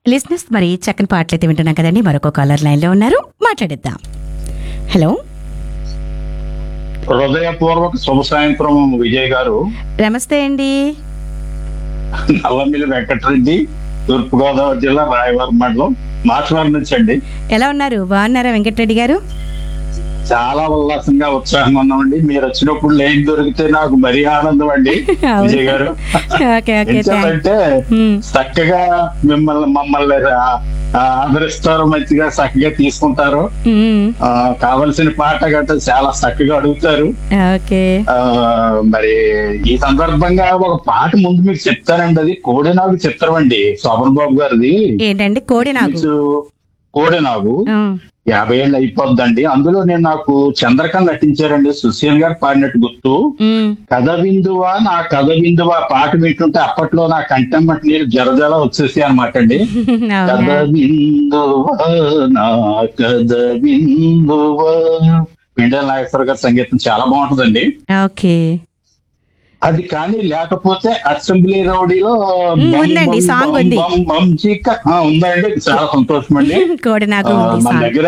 లిస్నెస్ మరి చక్కని పాటలు అయితే వింటున్నాం కదండి మరొక కాలర్ లైన్ లో ఉన్నారు మాట్లాడిద్దాం హలో హృదయపూర్వక శుభ సాయంత్రం విజయ్ గారు నమస్తే అండి నల్లమిల్లి వెంకటరెడ్డి తూర్పుగోదావరి జిల్లా రాయవరం మండలం మాచవరం నుంచి అండి ఎలా ఉన్నారు బాగున్నారా వెంకటరెడ్డి గారు చాలా ఉల్లాసంగా ఉత్సాహంగా ఉన్నామండి మీరు వచ్చినప్పుడు లేని దొరికితే నాకు మరీ ఆనందం అండి అవును. విజయ్ గారు ఓకే ఓకే థ్యాంక్ ఎందుకంటే చక్కగా మిమ్మల్ని మమ్మల్ని ఆ- ఆ ఆదరిస్తారు మంచిగా చక్కగా తీసుకుంటారు ఆ, కావలసిన పాట గట్రా చాలా చక్కగా అడుగుతారు ఓకే ఆ మరి ఈ సందర్భంగా ఒక పాట ముందు మీకు చెప్తానండి అది కోడెనాగు చిత్రం అండి శోభన్ బాబు గారిది ఏంటండి కోడి నాకు మీకు కోడెనాగు యాభై ఏళ్ళు అయిపోద్దండి అందులో నేను నాకు చంద్రకళ నటించారండి సుశీల్ గారు పాడినట్టు గుర్తు కథ విందువా నా కథ విందువా పాట వింటుంటే అప్పట్లో నా కంటెంబట్ నీరు జరజల వచ్చేసి అనమాట అండి కథ అవునా విందువా నా కథ విందువా పిండల నాగేశ్వర గారి సంగీతం చాలా బాగుంటుందండి ఓకే అది కానీ లేకపోతే అసెంబ్లీ రౌడీలో ఉమ్, బం ఉందండి, బం సాంగ్ బం ఉంది. బం బం చిక్క. ఆ, ఉందండి చాలా సంతోషం అండి కోడి నాకు ఆ, ఉంది మన సాంగ్. దగ్గర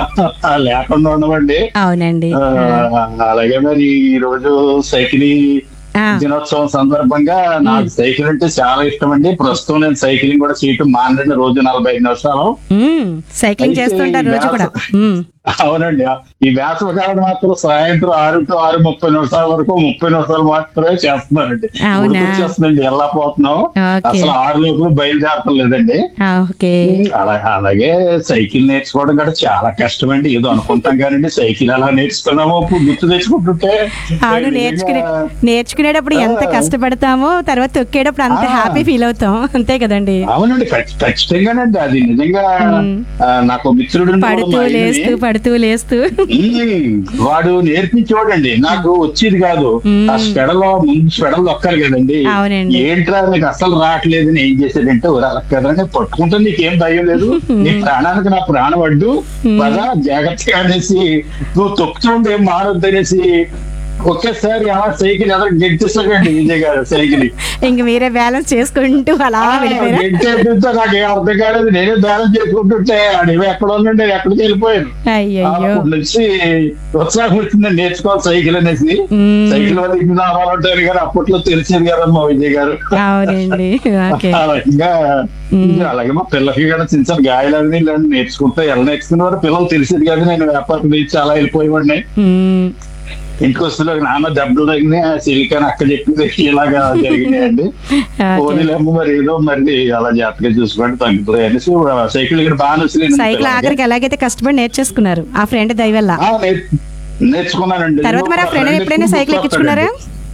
లేకుండా ఉండవండి అవునండి ఆ, అలాగే మరి ఈ రోజు సైకిల్ ఆ, దినోత్సవం సందర్భంగా నాకు సైకిల్ అంటే చాలా ఇష్టం అండి ప్రస్తుతం నేను సైకిలింగ్ కూడా చేయటం మానని రోజు నలభై ఐదు నిమిషాలు ఉమ్, సైక్లింగ్ అయితే చేస్తుంటారు రోజు కూడా ఉమ్, అవునండి ఈ వేసవి కాలం మాత్రం సాయంత్రం ఆరు టు ఆరు ముప్పై నిమిషాల వరకు ముప్పై నిమిషాలు మాత్రమే చేస్తున్నారండి అవునా? చేస్తుందండి వెళ్ళకపోతున్నాం ఓకే. అసలు ఆరు లోపల బయలుదేరటం లేదండి ఆ, ఓకే అలా అలాగే సైకిల్ నేర్చుకోవడం కూడా చాలా కష్టం అండి ఏదో అనుకుంటాం కానీ సైకిల్ ఎలా నేర్చుకున్నామో ఇప్పుడు గుర్తు తెచ్చుకుంటుంటే అవును నేర్చుకునే నిజంగా, నేర్చుకునేటప్పుడు ఎంత ఆ. కష్టపడతామో తర్వాత తొక్కేటప్పుడు అంత ఆ. హ్యాపీ ఫీల్ అవుతాం అంతే కదండి అవునండి ఖచ్చి- ఖచ్చితంగానండి అది నిజంగా ఉమ్. ఆ, నాకు మిత్రుడు ఉన్నాడు, పడుతూ మా ఆయనని. లేస్తూ పడుతూ లేస్తూ ఉమ్, వాడు నేర్పించేవాడండి నాకు వచ్చేది కాదు ఉమ్. ఆ స్పెడలో ముందు స్పెడలు దొక్కాలి కదండి అవునండి. ఏంట్రా నీకు అసలు రావట్లేదు అని ఏం చేశాడంటే "ఒరే, అలా కదండి పట్టుకుంటే నీకేం భయం లేదు నీ ప్రాణానికి నా ప్రాణం అడ్డు పదా జాగ్రత్తగా అనేసి నువ్వు తొక్కుతుండే ఏం మానొద్దు అనేసి ఒకేసారి అలా సైకిల్ ఎదురు గెంటేసాడండి విజయ్ గారు సైకిల్ ఇంక మీరే బ్యాలెన్స్ చేసుకుంటూ అలా వెళ్ళిపోయారా గెంటేస్తే నాకు ఏం అర్థం కాలేదు నేనే దానం చేసుకుంటుంటే అడివి ఎక్కడ ఉండండి ఎక్కడికి వెళ్ళిపోయాను అయ్యయ్యో అప్పటి నుంచి ఉత్సాహం వచ్చిందండి నేర్చుకోవాలి సైకిల్ అనేసి ఉమ్, సైకిల్ వల్ల ఇన్ని లాభాలు ఉంటాయి కానీ అప్పట్లో తెలిసేది కదమ్మా విజయ్ గారు అవునండి ఓకే ఇంకా అలాగే మా పిల్లలకి కూడా చిన్న చిన్న గాయాలన్నీ ఇలాంటి నేర్చుకుంటే ఎలా నేర్చుకున్న వారు పిల్లలు తెలిసేది కదా నేను వ్యాపారం నుంచి చాలా వెళ్ళిపోయేవాడిని ఉమ్, ఇంటికి వస్తున్నా నాన్న దెబ్బలు తగిన సిలికాన్ అక్క చెప్పింది ఇలాగా జరిగినాయండి ఓకే. పోనీలేమో మరి ఏదో మరి అలా జాగ్రత్తగా చూసుకోండి తగ్గుతుంది అనేసి సైకిల్ ఇక్కడ బాగా నచ్చలేదు సైకిల్ ఆఖరికి ఎలాగైతే కష్టపడి నేర్చేసుకున్నారు ఆ ఫ్రెండ్ దయ వల్ల ఆ, నేర్- నేర్చుకున్నానండి తర్వాత మరి ఆ ఫ్రెండ్ ఎప్పుడైనా సైకిల్ ఎక్కించుకున్నారా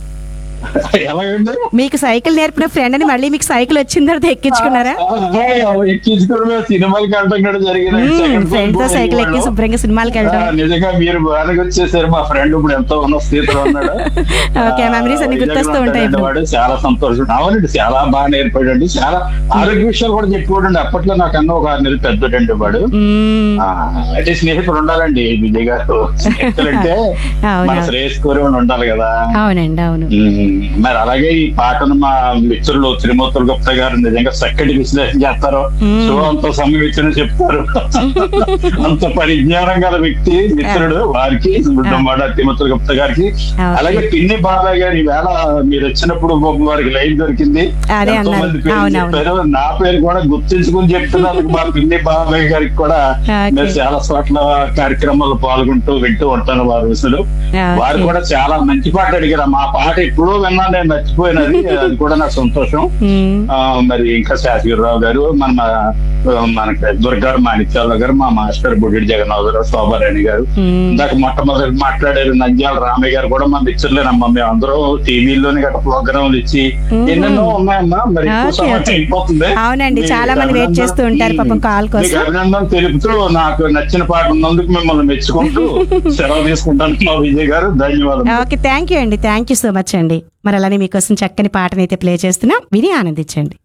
ఎలాగండి మీకు సైకిల్ నేర్పిన ఫ్రెండ్ అని మళ్ళీ మీకు సైకిల్ వచ్చిన తర్వాత ఎక్కించుకున్నారా ఎక్కించుకోవడమే సినిమాలకి వెళ్ళడం కూడా జరిగింది ఫ్రెండ్ తో సైకిల్ ఎక్కి శుభ్రంగా సినిమాలకి వెళ్ళడం నిజంగా మీరు బాగా వచ్చేసారు మా ఫ్రెండ్ ఇప్పుడు ఎంతో ఉన్న స్థితిలో ఉన్నాడు ఓకే, memories అన్ని ఆ, గుర్తొస్తూ నిజంగా ఉంటాయి ఇప్పుడు. వాడు చాలా సంతోషం అవునండి చాలా బాగా నేర్పాడండి చాలా ఆరోగ్య విషయాలు కూడా చెప్పేవాడండి అప్పట్లో నాకన్నా ఒక ఆరు నెలలు పెద్దడండి వాడు మ్మ్. ఆ, అంటే స్నేహితుడు ఉండాలండి విజయ్ గారు స్నేహితులు అంటే అవునా. మన శ్రేయస్ కోరి ఉండాలి కదా అవునండి అవును ఉమ్, మరి అలాగే ఈ పాటను మా మిత్రులు త్రిమూర్తులు గుప్తా గారు నిజంగా చక్కటి విశ్లేషణ చేస్తారు మ్మ్. సో అంత సమయం ఇచ్చిన చెప్తారు అంత పరిజ్ఞానం గల వ్యక్తి మిత్రుడు వారికి డుమ్మాడ త్రిమూర్తులు గుప్తా గారికి ఓకే. అలాగే పిన్ని బాబాయ్ గారి వేళ మీరు వచ్చినప్పుడు పాపం వారికి లైన్ దొరికింది అదే ఎంతో అన్నారు. మంది పేర్లు అవునవును. చెప్పారు నా పేరు కూడా గుర్తించుకుని చెప్తున్నందుకు మా పిన్ని బాబాయ్ గారికి కూడా ఓకే. నేను చాలా చోట్ల కార్యక్రమాల్లో పాల్గొంటూ వింటూ ఉంటాను వారి విషయంలో ఓకే. వారు కూడా చాలా మంచి పాట అడిగారు మా పాట ఎప్పుడో విన్నా నేను మర్చిపోయినది అది కూడా నాకు సంతోషం మ్మ్. ఆ, మరి ఇంకా శాసగిరిరావు గారు మన ఆ, మనకి దుర్గారు మాణిక్యాల గారు మా మాస్టర్ బుడ్డి జగన్నాథరావు శోభారాణి గారు మ్మ్. ఇందాక మొట్టమొదటి మాట్లాడారు నంద్యాల రామయ్య గారు కూడా మన పిక్చర్లేనమ్మా మేము అందరూ టీవీలోని గట్ట ప్రోగ్రాంలు ఇచ్చి మ్మ్. ఎన్నెన్నో ఉన్నాయమ్మా మరి ఎక్కువ ఓకే, సమయం ఓకే. అయిపోతుంది అవునండి, మీకు చాలా మంది వెయిట్ చేస్తూ ఉంటారు పాపం కాల్ కోసం. మీకు అభినందన తెలుపుతూ నాకు నచ్చిన పాట ఉన్నందుకు మిమ్మల్ని మెచ్చుకుంటూ సెలవు తీసుకుంటాను మా విజయ్ గారు ధన్యవాదాలు ఓకే థ్యాంక్ యూ అండి థ్యాంక్ యూ సో మచ్ అండి మరి అలానే మీకోసం చక్కని పాటనైతే ప్లే చేస్తున్నాం విని ఆనందించండి